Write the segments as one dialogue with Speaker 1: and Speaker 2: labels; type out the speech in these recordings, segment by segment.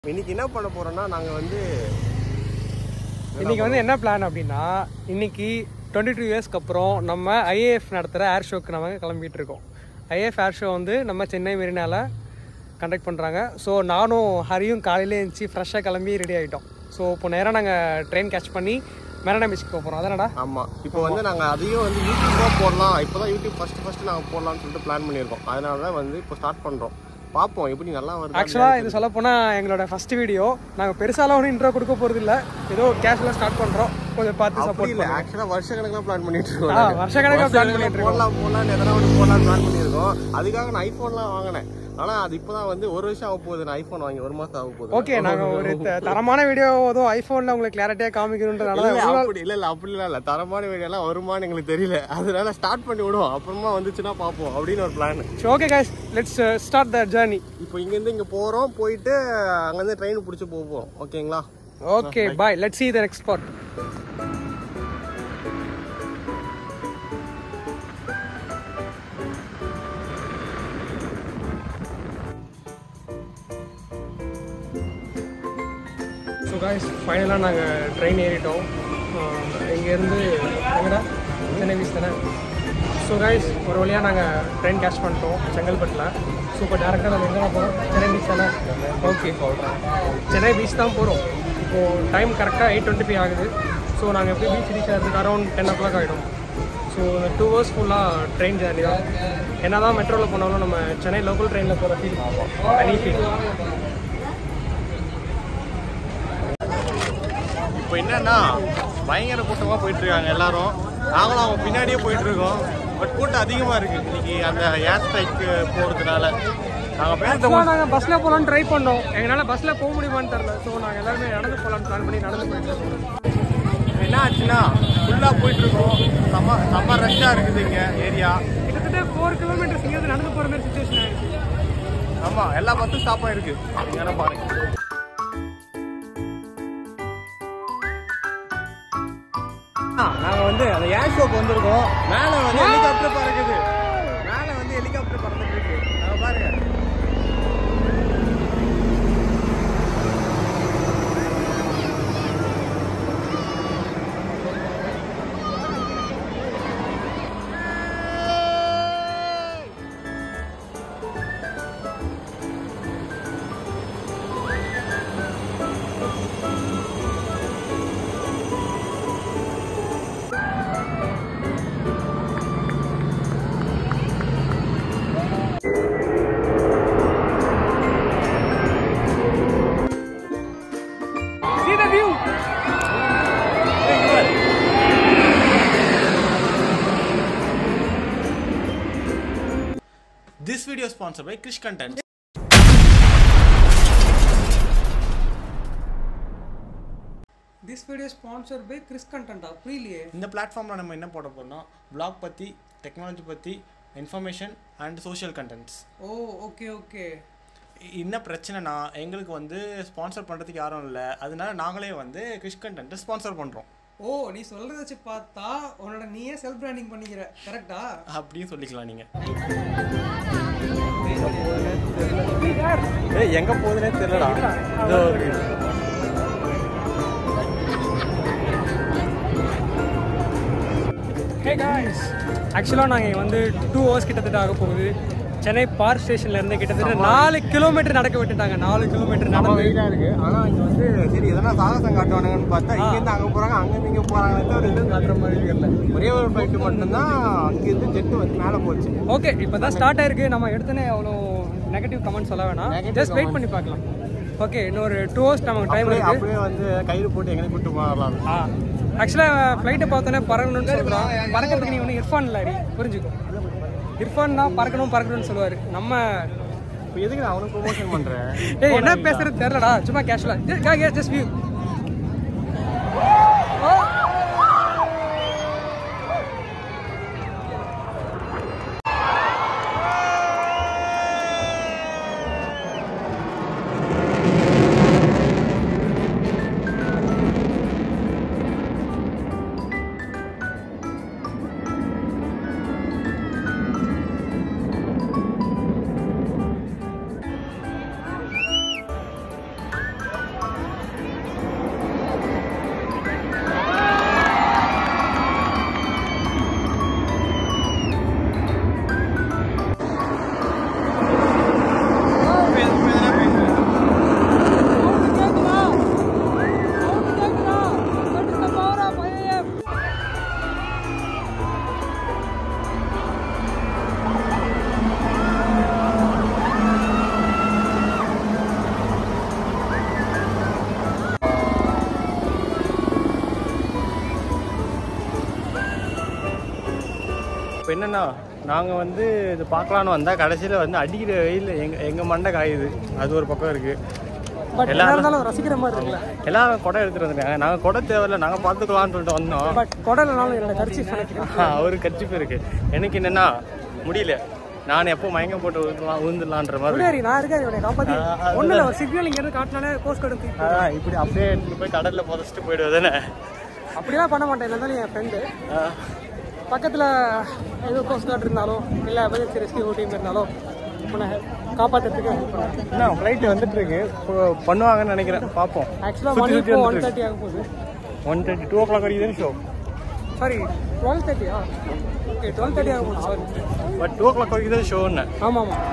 Speaker 1: இன்னைக்கு என்ன பண்ண போறோம்னா நாங்க வந்து
Speaker 2: இன்னைக்கு வந்து என்ன பிளான் அப்படின்னா இன்னைக்கு டுவெண்ட்டி டூ இயர்ஸ்க்கு அப்புறம் நம்ம ஐஏஎஃப் நடத்துகிற ஏர் ஷோக்கு நம்ம கிளம்பிட்டு இருக்கோம் ஐஏஎஃப் ஏர் ஷோ வந்து நம்ம சென்னை மெரினால கண்டக்ட் பண்ணுறாங்க ஸோ நானும் ஹரியும் காலையிலே எழுந்துச்சி ஃப்ரெஷ்ஷாக கிளம்பி ரெடி ஆகிட்டோம் ஸோ இப்போ நேராக நாங்கள் ட்ரெயின் கேட்ச் பண்ணி மெரினா பீச்சுக்கு போக போகிறோம் அதானடா
Speaker 1: ஆமா இப்போ வந்து நாங்க அதையும் வந்து யூடியூபா போடலாம் இப்போதான் யூடியூப் ஃபர்ஸ்ட் ஃபர்ஸ்ட் நாங்க போடலாம்னு சொல்லிட்டு பிளான் பண்ணியிருக்கோம் அதனால தான் வந்து இப்போ ஸ்டார்ட் பண்றோம் பார்ப்போம் எப்படி நல்லா வருது
Speaker 2: ஆக்சுவலாக இது சொல்ல போனால் எங்களோட ஃபஸ்ட் வீடியோ நாங்கள் பெருசாலாம் ஒன்றும் இன்ட்ரோ கொடுக்க போகிறது இல்லை ஏதோ கேஷுவலாக ஸ்டார்ட் பண்ணுறோம் கொஞ்சம் பார்த்து
Speaker 1: அப்படி
Speaker 2: சப்போர்ட்
Speaker 1: இல்ல ஆக்சுவலா வருஷ கணக்குல பிளான் பண்ணிட்டு இருக்கோம்
Speaker 2: ஆ,
Speaker 1: நாங்க.
Speaker 2: வருஷக்கணக்கா plan
Speaker 1: வருஷ
Speaker 2: பண்ணிட்டு
Speaker 1: கணக்குல போடலாம் போடலாம் எதனா ஒன்று போடலாம் பிளான் பண்ணியிருக்கோம் அதுக்காக நான் ஐபோன்லாம் வாங்கினேன் ஆனா அது இப்போதான் வந்து ஒரு வருஷம் ஆக போகுது நான் ஐபோன் வாங்கி ஒரு மாசம் ஆக போகுது
Speaker 2: ஓகே நாங்கள் ஒரு த- தரமான வீடியோ எதுவும் ஐஃபோனில் உங்களுக்கு கிளாரிட்டியாக காமிக்கணுன்றதுனால
Speaker 1: இல்ல, அப்படி இல்ல இல்ல அப்படிலாம் இல்ல தரமான வீடியோ எல்லாம் வருமான்னு எங்களுக்கு தெரியல அதனால ஸ்டார்ட் பண்ணி விடுவோம் அப்புறமா வந்துச்சுன்னா பார்ப்போம் அப்படின்னு ஒரு பிளான்
Speaker 2: சரி okay guys let's start the journey
Speaker 1: இப்போ இங்க இருந்து இங்க போறோம் போயிட்டு அங்கிருந்து ட்ரெயின் பிடிச்சி போவோம் ஓகேங்களா
Speaker 2: okay bye let's see the next spot so guys ஃபைனலாக நாங்கள் ட்ரெயின் ஏறிட்டோம் இங்கேருந்து எங்கடா சென்னை பீச் தானே ஸோ காய்ஸ் ஒரு வழியாக நாங்கள் ட்ரெயின் கேட்ச் பண்ணிட்டோம் செங்கல்பட்டில் ஸோ இப்போ டேரெக்டாக நம்ம எங்கே போகிறோம் சென்னை பீச் தானே ஓகே சென்னை பீச் தான் போகிறோம் இப்போது டைம் கரெக்டாக எயிட் டுவெண்ட்டி ஃபைவ் ஆகுது ஸோ நாங்கள் எப்படி பீச் ரீச் ஆகிறதுக்கு அரௌண்ட் டென் ஓ கிளாக் ஆகிடும் ஸோ இந்த டூ ஹவர்ஸ் ஃபுல்லாக ட்ரெயின் ஜேர்னி தான் என்ன தான் மெட்ரோவில் போனாலும் நம்ம சென்னை லோக்கல் ட்ரெயினில் போகிற ஃபீல் தனி ஃபீல்
Speaker 1: இப்போ என்னன்னா பயங்கர கூட்டமா போயிட்டு இருக்காங்க எல்லாரும் நாங்களும் அவங்க பின்னாடியே போயிட்டு இருக்கோம் பட் கூட்டம் அதிகமா இருக்கு இன்னைக்கு அந்த ஏர் ஸ்ட்ரைக்கு போறதுனால நாங்க பேசுறத
Speaker 2: ஆக்சுவலாக நாங்கள் பஸ்ஸில் போகலான்னு ட்ரை பண்ணோம் எங்களால் பஸ்ஸில் போக முடியுமான்னு தெரில ஸோ நாங்கள் எல்லாருமே நடந்து போகலான்னு பிளான் பண்ணி நடந்து போயிட்டு இருக்கோம்
Speaker 1: என்ன ஆச்சுன்னா ஃபுல்லா போயிட்டு இருக்கோம் செம்ம செம்ம ரஷ்ஷா இருக்குது இங்க ஏரியா
Speaker 2: கிட்டத்தட்ட ஃபோர் கிலோமீட்டர்ஸ் இங்கேருந்து நடந்து போகிற மாதிரி சுச்சுவேஷன் ஆயிடுச்சு
Speaker 1: ஆமா எல்லா பஸ்ஸும் ஸ்டாப் ஆயிருக்கு நீங்க வேணா பாருங்க நாங்க வந்து அந்த ஏர் ஷோக்கு வந்திருக்கோம் மேல வந்து ஹெலிகாப்டர் பறக்குது மேல வந்து ஹெலிகாப்டர் பறந்துட்டு இருக்கு நாங்க பாருங்க
Speaker 2: See the view!
Speaker 1: This video is sponsored by Krish Content.
Speaker 2: This video sponsor by Krish கண்டா புரியலையே
Speaker 1: இந்த பிளாட்ஃபார்மில் நம்ம என்ன போட போறோம்னா vlog பற்றி டெக்னாலஜி பற்றி information and social contents
Speaker 2: oh okay okay
Speaker 1: என்ன பிரச்சனைனா எங்களுக்கு வந்து ஸ்பான்சர் பண்ணுறதுக்கு யாரும் இல்லை அதனால நாங்களே வந்து கிறிஷ் கண்டென்ட்டை ஸ்பான்சர் பண்ணுறோம்
Speaker 2: ஓ நீ சொல்றத வச்சு பார்த்தா உன்னோட நீயே செல்ஃப் பிராண்டிங் பண்ணிக்கிற கரெக்டா
Speaker 1: அப்படின்னு சொல்லிக்கலாம் நீங்கள்
Speaker 2: யார்
Speaker 1: ஏய் எங்கே போகுதுன்னே தெரியலடா இதோ இருக்கு.
Speaker 2: ஹே காய்ஸ் ஆக்சுவலாக நாங்கள் வந்து டூ ஹவர்ஸ் கிட்டத்தட்ட ஆக போகுது சென்னை பார்க் ஸ்டேஷன்ல இருந்து கிட்டத்தட்ட நாலு கிலோமீட்டர் நடக்க விட்டுட்டாங்க நாலு கிலோமீட்டர்
Speaker 1: நம்ம
Speaker 2: நடந்து
Speaker 1: வெயிட்டாக இருக்குது ஆனால் இங்கே வந்து சரி எதனா சாகசம் காட்டுவானுங்கன்னு பார்த்தா இங்கேருந்து அங்கே போகிறாங்க அங்கேருந்து இங்கே போகிறாங்கன்னு ஒரு இதுவும் காட்டுற மாதிரி தெரியல ஒரே ஒரு ஃப்ளைட்டு மட்டும்தான் அங்கேருந்து ஜெட்டு வந்து மேலே போச்சு
Speaker 2: ஓகே இப்போ தான் ஸ்டார்ட் ஆயிருக்கு நம்ம எடுத்தோன்னே அவ்வளோ நெகட்டிவ் கமெண்ட் சொல்ல வேணாம்
Speaker 1: Negative
Speaker 2: ஜஸ்ட் வெயிட் பண்ணி பார்க்கலாம் ஓகே இன்னொரு டூ ஹவர்ஸ் நமக்கு டைம்
Speaker 1: அப்படியே
Speaker 2: இருக்கு
Speaker 1: அப்படியே வந்து கயிறு போட்டு எங்கே கூட்டு போகலாம்
Speaker 2: ஆ ஆக்சுவலாக ஃப்ளைட்டை பார்த்தோன்னே பறக்கணும்னு சொல்கிறான் பறக்கிறதுக்கு நீ ஒன்றும் இர்ஃபான் இல்லை அடி புரிஞ்சுக்கோ இர்ஃபான் தான் பறக்கணும் பறக்கணும்னு சொல்லுவார் நம்ம
Speaker 1: இப்போ எதுக்கு நான் அவனுக்கு ப்ரொமோஷன் பண்ணுறேன்
Speaker 2: ஏய் என்ன பேசுறது தெரியலடா சும்மா கேஷுவலா ஜஸ்ட் வியூ
Speaker 1: இப்போ என்னென்னா நாங்கள் வந்து இது பார்க்கலான்னு வந்தால் கடைசியில் வந்து அடிக்கிற வெயில் எங்கள் எங்கள் மண்டை காயுது அது ஒரு பக்கம் இருக்குது
Speaker 2: பட் என்ன இருந்தாலும் ரசிக்கிற மாதிரி இருக்குல்ல
Speaker 1: எல்லாரும் குடம் எடுத்துகிட்டு வந்துருக்காங்க நாங்கள் குடம் தேவையில்ல நாங்கள் பார்த்துக்கலான்னு சொல்லிட்டு வந்தோம்
Speaker 2: பட் கொடையிலனாலும் என்னோட கரிச்சி நினைக்கிறேன்
Speaker 1: அவரு கட்சிப்பு இருக்கு எனக்கு என்னன்னா முடியல நான் எப்போ மயக்கம் போட்டு விழுந்துலாம் விழுந்துடலான்ற மாதிரி
Speaker 2: முன்னாடி நான் இருக்கேன் இவனை காப்பாத்தி ஒன்றும் இல்லை ஒரு சிக்னல் இங்கேருந்து காட்டினாலே கோஸ்ட் கார்டு தூக்கி
Speaker 1: அதான் இப்படி அப்படியே எடுத்துட்டு போய் கடல்ல புதைச்சிட்டு போயிடுவது தானே
Speaker 2: அப்படிலாம் பண்ண மாட்டேன் இருந்தாலும் என் ஃப்ரெண்டு பக்கத்தில் ஏதோ கோஸ்ட் கார்டு இருந்தாலும் இல்லை எமர்ஜென்சி ரெஸ்கியூ டீம் இருந்தாலும் உன்னை காப்பாற்றுறதுக்கு ஹெல்ப் பண்ணேன்
Speaker 1: என்ன ஃப்ளைட் வந்துட்டு இருக்கு இப்போ பண்ணுவாங்கன்னு நினைக்கிறேன் பார்ப்போம்
Speaker 2: ஆக்சுவலாக
Speaker 1: சுத்தி
Speaker 2: மணி
Speaker 1: சுத்தி
Speaker 2: இப்போ ஒன்
Speaker 1: வந்துட்டு
Speaker 2: தேர்ட்டி ஆக போகுது
Speaker 1: one thirty two o'clock வரைக்கும் ஷோ
Speaker 2: சாரி டுவெல் தேர்ட்டியா ஓகே டுவெல் தேர்ட்டி ஆக போகுது sorry
Speaker 1: but two o'clock வரைக்கும் தான் ஷோன்னு
Speaker 2: ஆமாம் ஆமாம்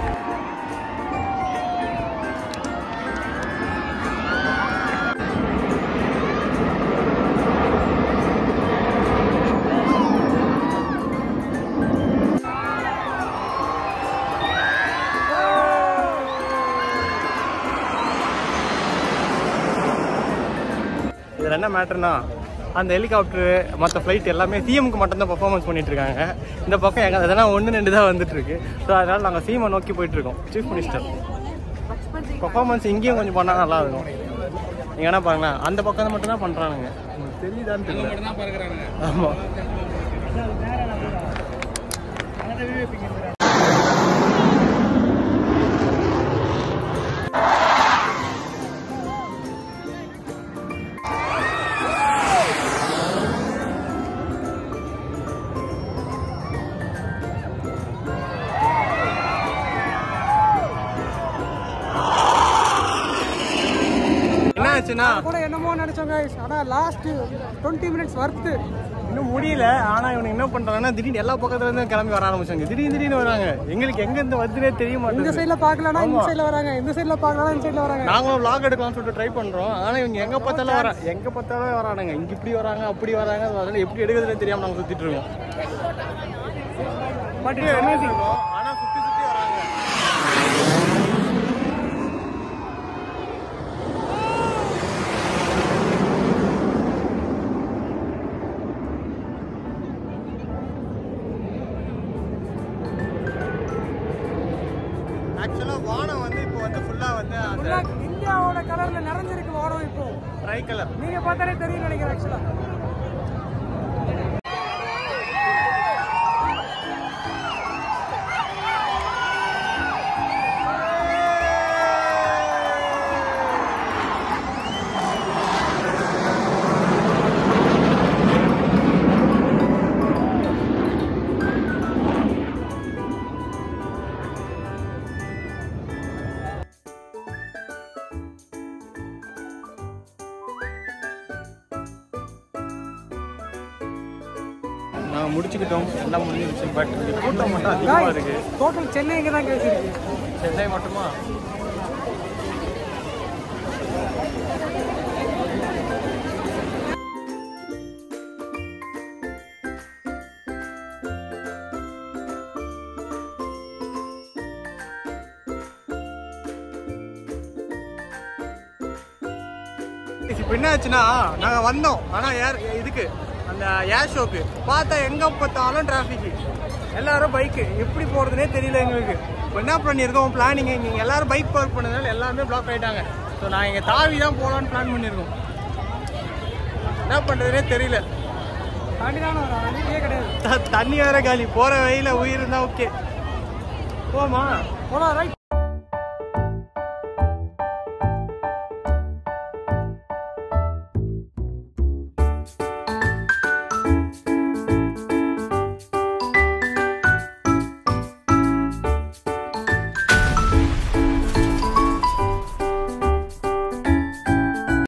Speaker 1: இதில் என்ன மேட்டர்னா அந்த ஹெலிகாப்டர் மற்ற ஃப்ளைட் எல்லாமே சிஎம்க்கு மட்டும்தான் பர்ஃபார்மன்ஸ் பண்ணிட்டு இருக்காங்க இந்த பக்கம் எங்க அதெல்லாம் ஒன்று ரெண்டு தான் வந்துட்டு இருக்கு ஸோ அதனால நாங்கள் சிஎம்ஐ நோக்கி போயிட்டு இருக்கோம் சீஃப் மினிஸ்டர் பர்ஃபார்மன்ஸ் இங்கேயும் கொஞ்சம் பண்ணால் நல்லா இருக்கும் நீங்க என்ன பாருங்களேன் அந்த பக்கம் மட்டும் தான் பண்ணுறானுங்க தெரியுதான்னு தெரியல ஆமாம் என்ன ஆச்சுன்னா
Speaker 2: கூட என்னமோ நினச்சோங்க ஆனால் லாஸ்ட்டு டுவெண்ட்டி மினிட்ஸ் வர்த்து
Speaker 1: இன்னும் முடியல ஆனா இவனுக்கு என்ன பண்றாங்கன்னா திடீர்னு எல்லா பக்கத்துல இருந்து கிளம்பி வர ஆரம்பிச்சாங்க திடீர்னு திடீர்னு வராங்க எங்களுக்கு எங்க இருந்து வருதுனே தெரிய
Speaker 2: இந்த
Speaker 1: மாட்டேங்குது
Speaker 2: சைடில் பார்க்கலனா இந்த சைடில் வராங்க இந்த சைடில் பார்க்கலனா இந்த சைடில் வராங்க
Speaker 1: நாங்களும் vlog எடுக்கலாம்னு சொல்லிட்டு ட்ரை பண்றோம் ஆனா இவங்க எங்க பார்த்தாலும் வர எங்க பார்த்தாலும் வரானுங்க இங்க இப்படி வராங்க அப்படி வராங்க அதனால எப்படி எடுக்கிறதுனே தெரியாம நாங்க சுத்திட்டு இருக்கோம் பட் என்ன இருக்கோம் ஆனா சுத்தி சுத்தி வராங்க ஆக்சுவலா வானம் வந்து இப்போ வந்து ஃபுல்லா வந்து அந்த
Speaker 2: ஃபுல்லாக இந்தியாவோட கலரில் நிறைஞ்சிருக்கு வாரம் இப்போ
Speaker 1: ட்ரை கலர்
Speaker 2: நீங்கள் பார்த்தாலே தெரியும் நினைக்கிறேன் ஆக்சுவலாக
Speaker 1: நாங்க முடிச்சுக்கிட்டோம் எல்லாம் முடிஞ்சிருச்சு பட் இங்க கூட்டம் மட்டும் அதிகமா இருக்கு
Speaker 2: டோட்டல் சென்னை இங்கே தான் கேசிருக்கு
Speaker 1: சென்னை மட்டுமா இப்போ என்ன ஆச்சுன்னா நாங்கள் வந்தோம் ஆனால் ஏர் இதுக்கு அந்த ஏர் ஷோக்கு பார்த்தா எங்கே பார்த்தாலும் டிராஃபிக் எல்லாரும் பைக்கு எப்படி போகிறதுனே தெரியல எங்களுக்கு இப்போ என்ன பண்ணியிருக்கோம் பிளானிங் நீங்கள் எல்லாரும் பைக் பார்க் பண்ணதுனால எல்லாருமே பிளாக் ஆகிட்டாங்க ஸோ நான் இங்கே தாவி தான் போகலான்னு பிளான் பண்ணியிருக்கோம் என்ன பண்ணுறதுனே தெரியல
Speaker 2: தாண்டி தானே வரும் வண்டியே கிடையாது
Speaker 1: த- தண்ணி வேற காலி போகிற வழியில் உயிர் இருந்தால் ஓகே போமா
Speaker 2: போலாம் ரைட்